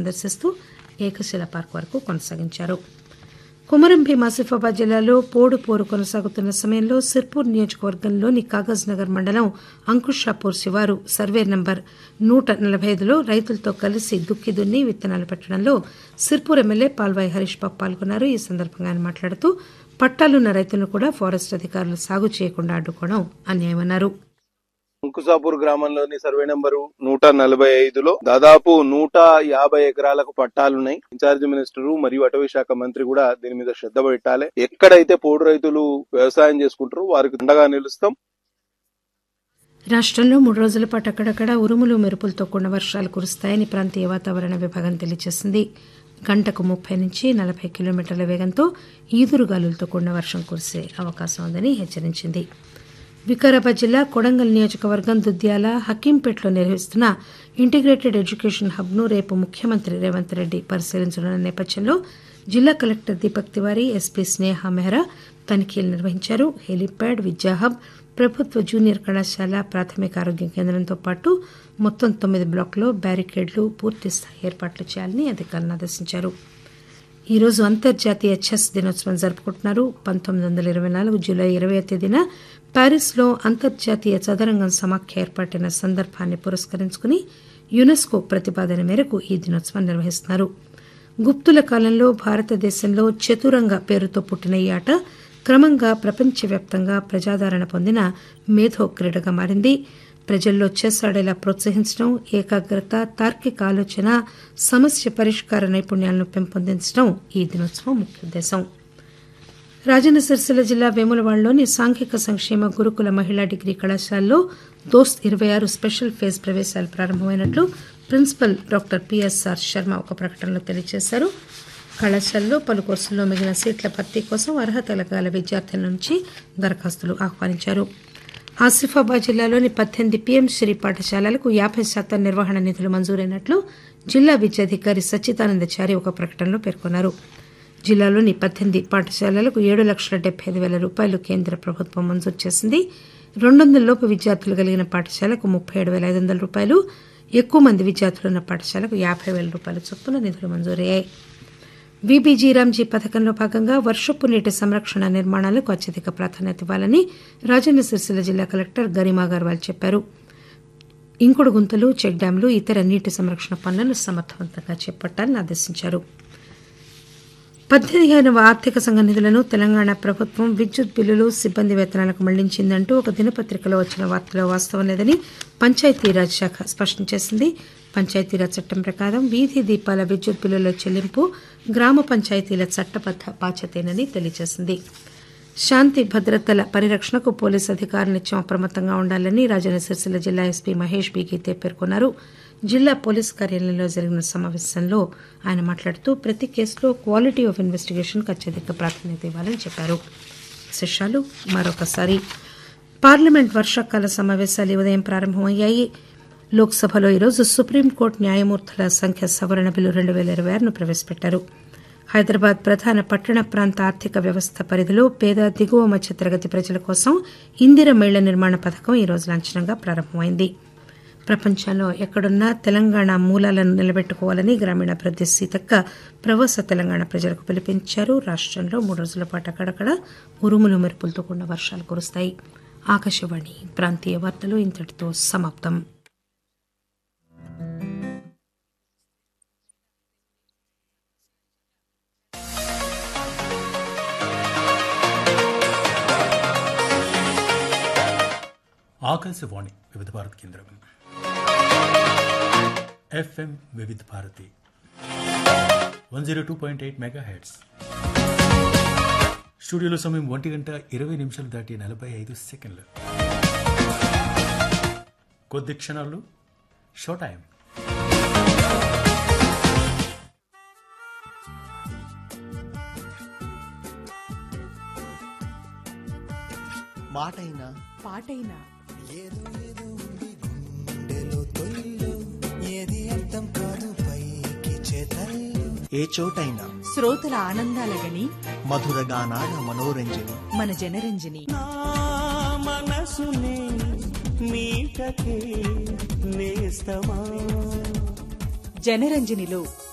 సందర్శిస్తూ ఏకశిల పార్క్ వరకు కొనసాగించారు కుమరం భీం ఆసిఫాబాద్ జిల్లాలో పోడు పోరు కొనసాగుతున్న సమయంలో సిర్పూర్ నియోజకవర్గంలోని కాగజ్ నగర్ మండలం అంకుషాపూర్ శివారు సర్వే నంబర్ నూట నలభై ఐదులో రైతులతో కలిసి దుక్కి దున్ని విత్తనాలు పెట్టడంలో సిర్పూర్ ఎమ్మెల్యే పాల్వాయి హరీష్ బాబు పాల్గొన్నారు ఈ సందర్భంగా ఆయన మాట్లాడుతూ పట్టాలున్న రైతులను కూడా ఫారెస్ట్ అధికారులు సాగు చేయకుండా అడ్డుకోవడం అన్యాయమన్నారు అంకుసాపూర్ గ్రామంలోని సర్వే నంబరు నూట నలభై ఐదులో దాదాపు నూట యాభై ఎకరాలకు పట్టాలున్నాయి ఇన్ఛార్జ్ మినిస్టర్ మరియు అటవీ శాఖ మంత్రి కూడా దీని మీద శ్రద్ధ పెట్టాలి ఎక్కడైతే పోడు రైతులు వ్యవసాయం చేసుకుంటారో వారికి అండగా నిలుస్తాం రాష్టంలో మూడు రోజుల పాటు అక్కడక్కడ ఉరుములు మెరుపులతో కూడిన వర్షాలు కురుస్తాయని ప్రాంతీయ వాతావరణ విభాగం తెలియజేసింది గంటకు ముప్పై నుంచి నలభై కిలోమీటర్ల వేగంతో ఈదురుగాలులతో కూడిన వర్షం కురిసే అవకాశం ఉందని హెచ్చరించింది వికారాబాద్ జిల్లా కొడంగల్ నియోజకవర్గం దుద్యాల హకీంపేటలో నిర్వహిస్తున్న ఇంటిగ్రేటెడ్ ఎడ్యుకేషన్ హబ్ను రేపు ముఖ్యమంత్రి రేవంత్ రెడ్డి పరిశీలించనున్న నేపథ్యంలో జిల్లా కలెక్టర్ దీపక్ తివారీ ఎస్పీ స్నేహ మెహ్రా తనిఖీలు నిర్వహించారు హెలీప్యాడ్ విద్యా హబ్ ప్రభుత్వ జూనియర్ కళాశాల ప్రాథమిక ఆరోగ్య కేంద్రంతో పాటు మొత్తం తొమ్మిది బ్లాక్లో బ్యారికేడ్లు పూర్తిస్థాయి ఏర్పాట్లు చేయాలని అధికారులను ఆదేశించారు ఈ రోజు అంతర్జాతీయ చెస్ దినోత్సవం జరుపుకుంటున్నారు పంతొమ్మిది వందల ఇరవై నాలుగు జూలై ఇరవై తేదీన ప్యారిస్లో అంతర్జాతీయ చదరంగం సమాఖ్య ఏర్పాటైన సందర్భాన్ని పురస్కరించుకుని యునెస్కో ప్రతిపాదన మేరకు ఈ దినోత్సవం నిర్వహిస్తున్నారు గుప్తుల కాలంలో భారతదేశంలో చతురంగ పేరుతో పుట్టిన ఈ ఆట క్రమంగా ప్రపంచవ్యాప్తంగా ప్రజాదరణ పొందిన మేధో క్రీడగా మారింది ప్రజల్లో చెస్ ఆడేలా ప్రోత్సహించడం ఏకాగ్రత తార్కిక ఆలోచన సమస్య పరిష్కార నైపుణ్యాలను పెంపొందించడం ఈ దినోత్సవం ముఖ్య ఉద్దేశం రాజన్న సిరిసిల్ల జిల్లా వేములవాడలోని సాంఘిక సంక్షేమ గురుకుల మహిళా డిగ్రీ కళాశాలలో దోస్త్ ఇరవై ఆరు స్పెషల్ ఫేజ్ ప్రవేశాలు ప్రారంభమైనట్లు ప్రిన్సిపల్ డాక్టర్ పిఎస్ఆర్ శర్మ ఒక ప్రకటనలో తెలియజేశారు కళాశాలలో పలు కోర్సుల్లో మిగిలిన సీట్ల భర్తీ కోసం అర్హత కలగాల విద్యార్థుల నుంచి దరఖాస్తులు ఆహ్వానించారు ఆసిఫాబాద్ జిల్లాలోని పద్దెనిమిది పీఎంశ్రీ పాఠశాలలకు యాభై శాతం నిర్వహణ నిధులు మంజూరైనట్లు జిల్లా విద్యాధికారి సచ్చిదానందచారి ఒక ప్రకటనలో పేర్కొన్నారు జిల్లాలోని పద్దెనిమిది పాఠశాలలకు ఏడు లక్షల డెబ్బై ఐదు వేల రూపాయలు కేంద్ర ప్రభుత్వం మంజూరు చేసింది రెండు వందల లోపు విద్యార్థులు కలిగిన పాఠశాలకు ముప్పై ఏడు వేల ఐదు వందల రూపాయలు ఎక్కువ మంది విద్యార్థులున్న పాఠశాలకు యాభై వేల రూపాయల చొప్పున నిధులు మంజూరయ్యాయి బీబీజీ రామ్జీ పథకంలో భాగంగా వర్షపు నీటి సంరక్షణ నిర్మాణాలకు అత్యధిక ప్రాధాన్యత ఇవ్వాలని రాజన్న సిరిసిల్ల జిల్లా కలెక్టర్ గరిమా అగర్వాల్ చెప్పారు ఇంకుడు గుంతలు చెక్ డ్యాంలు ఇతర నీటి సంరక్షణ పనులను సమర్థవంతంగా చేపట్టాలని ఆదేశించారు పద్దెనిమిదవ ఆర్థిక సంఘ నిధులను తెలంగాణ ప్రభుత్వం విద్యుత్ బిల్లులు సిబ్బంది వేతనాలకు మళ్లించిందంటూ ఒక దినపత్రికలో వచ్చిన వార్తలో వాస్తవం లేదని పంచాయతీరాజ్ శాఖ స్పష్టం చేసింది పంచాయతీరాజ్ చట్టం ప్రకారం వీధి దీపాల విద్యుత్ బిల్లుల చెల్లింపు గ్రామ పంచాయతీల చట్టబద్ద బాధ్యతేనని తెలియజేసింది శాంతి భద్రతల పరిరక్షణకు పోలీసు అధికారులు నిత్యం అప్రమత్తంగా ఉండాలని రాజన్న సిరిసిల్ల జిల్లా ఎస్పీ మహేష్ బి గీతే పేర్కొన్నారు జిల్లా పోలీస్ కార్యాలయంలో జరిగిన సమావేశంలో ఆయన మాట్లాడుతూ ప్రతి కేసులో క్వాలిటీ ఆఫ్ ఇన్వెస్టిగేషన్కు అత్యధిక ప్రాధాన్యత ఇవ్వాలని చెప్పారు శిషాలు మరొకసారి పార్లమెంట్ వర్షాకాల సమావేశాలు ఈ ఉదయం ప్రారంభమయ్యాయి లోక్సభలో ఈరోజు సుప్రీంకోర్టు న్యాయమూర్తుల సంఖ్య సవరణ బిల్లు రెండు వేల ఇరవై ఆరును ప్రవేశపెట్టారు హైదరాబాద్ ప్రధాన పట్టణ ప్రాంత ఆర్థిక వ్యవస్థ పరిధిలో పేద దిగువ మధ్యతరగతి ప్రజల కోసం ఇందిర మేళ్ల నిర్మాణ పథకం ఈ రోజు లాంఛనంగా ప్రారంభమైంది ప్రపంచంలో ఎక్కడున్నా తెలంగాణ మూలాలను నిలబెట్టుకోవాలని గ్రామీణాభివృద్ది సీతక్క ప్రవాస తెలంగాణ ప్రజలకు పిలుపునిచ్చారు రాష్టంలో మూడు రోజుల పాటు అక్కడక్కడ ఉరుములు మెరుపులతో కూడిన వర్షాలు కురుస్తాయి ఆకాశవాణి ప్రాంతీయ వార్తలు ఇంతటితో సమాప్తం ఆకాశవాణి వివిధ భారతి కేంద్రం FM Vividh Bharati one zero two point eight megahertz స్టూడియోలో సమయం ఒంటి గంట ఇరవై నిమిషాలు దాటి నలభై ఐదు సెకండ్లు కొద్ది క్షణాలు షో టైం మాటైనా పాటైనా ఏ చోటైనా శ్రోతల ఆనందాలగని మధుర గానాల మనోరంజని మన జనరంజని మనసునే మీటకే నేస్తమా జనరంజనిలో